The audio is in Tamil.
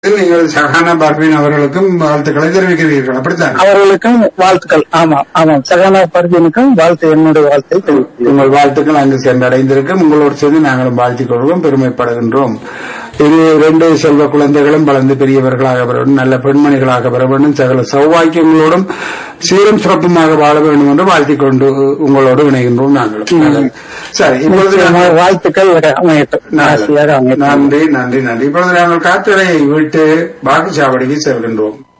நீங்கள் சஹானா பர்வீன் அவர்களுக்கும் வாழ்த்துக்களை தெரிவிக்கிறீர்கள் அப்படித்தான் அவர்களுக்கும் வாழ்த்துக்கள் ஆமா ஆமாம் சகானா பர்வீனுக்கும் வாழ்த்து என்னுடைய வாழ்த்தை தெரிவிக்கிறேன் உங்கள் வாழ்த்துக்கள் அங்கு சென்றடைந்திருக்கும் உங்களோடு சேர்ந்து நாங்களும் வாழ்த்திக் கொள்வோம் பெருமைப்படுகின்றோம் இது இரண்டு செல்வ குழந்தைகளும் வளர்ந்து பெரியவர்களாக பெற வேண்டும் நல்ல பெண்மணிகளாக பெற வேண்டும் சகல சௌவாக்கியங்களோடும் சீரும் சிறப்புமாக வாழ வேண்டும் என்று வாழ்த்திக் கொண்டு உங்களோடு இணைகின்றோம் நாங்கள் சரி இப்பொழுது நிச்சயமாக நாங்கள் வாழ்த்துக்கள் அமையட்டும் ஆசையாக அமையட்டும் நன்றி நன்றி நன்றி இப்பொழுது நாங்கள் காத்திரையை விட்டு வாக்குச்சாவடிக்கு செல்கின்றோம்